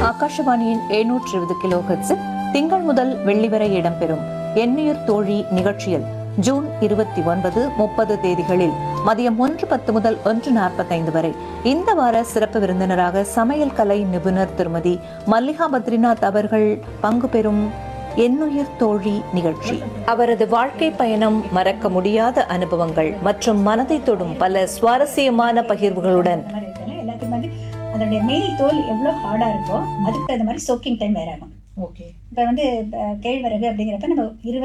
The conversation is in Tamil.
ஆகாஷவாணியின் எழுநூற்று இருபது கிலோ ஹெர்ட்ஸில் திங்கள் முதல் வெள்ளி வரை இடம்பெறும் எண்ணுயிர் தோழி நிகழ்ச்சியில் ஜூன் இருபத்தி ஒன்பது முப்பது தேதிகளில் மதியம் ஒன்று பத்து முதல் ஒன்று நாற்பத்தைந்து வரை இந்த வார சிறப்பு விருந்தினராக சமையல் கலை நிபுணர் திருமதி மல்லிகா பத்ரிநாத் அவர்கள் பங்கு பெறும் எண்ணுயிர் தோழி நிகழ்ச்சி அவரது வாழ்க்கை பயணம் மறக்க முடியாத அனுபவங்கள் மற்றும் மனதை தொடும் பல சுவாரஸ்யமான பகிர்வுகளுடன் அந்த மாதிரி இருக்கலாம் எல்லாத்துக்கும் வந்து அதனுடைய மேல் தோல் எவ்வளோ ஹார்டாக இருக்கோ அதுக்கு அந்த மாதிரி சோக்கிங் டைம் வேற ஆகும் ஓகே இப்போ வந்து அஹ், கேழ்வரகு அப்படிங்கிறப்ப நம்ம இருபது